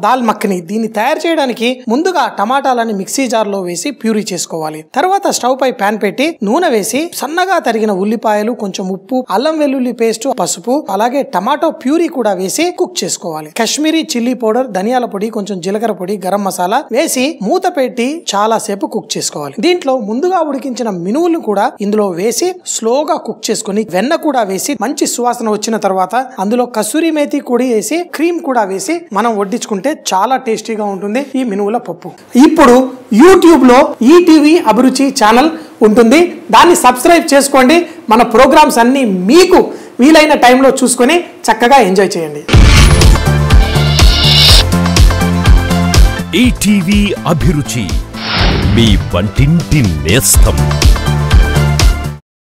దాల్ మక్కని దీన్ని తయారు చేయడానికి ముందుగా టమాటాలని మిక్సీ జార్ లో వేసి ప్యూరీ చేసుకోవాలి తర్వాత స్టవ్ పై ప్యాన్ పెట్టి నూనె వేసి సన్నగా తరిగిన ఉల్లిపాయలు కొంచెం ఉప్పు అల్లం వెల్లుల్లి పేస్ట్ పసుపు అలాగే టమాటో ప్యూరీ కూడా వేసి కుక్ చేసుకోవాలి కాశ్మీరీ చిల్లీ పౌడర్ ధనియాల పొడి కొంచెం జీలకర్ర పొడి గరం మసాలా వేసి మూత పెట్టి చాలా సేపు కుక్ చేసుకోవాలి దీంట్లో ముందుగా ఉడికించిన మినువులను కూడా ఇందులో వేసి స్లోగా కుక్ చేసుకుని వెన్న కూడా వేసి మంచి సువాసన వచ్చిన తర్వాత అందులో కసూరి మేతి కూడా వేసి క్రీమ్ కూడా వేసి మనం వడ్డించుకుంటే చాలా టేస్టీగా ఉంటుంది ఈ మినువుల పప్పు ఇప్పుడు యూట్యూబ్ లో ఈటీవీ అభిరుచి ఛానల్ ఉంటుంది దాన్ని సబ్స్క్రైబ్ చేసుకోండి మన ప్రోగ్రామ్స్ అన్ని మీకు వీలైన టైంలో చూసుకొని చక్కగా ఎంజాయ్ చేయండి ఈటీవీ అభిరుచి మీ వంటింటి నేస్తం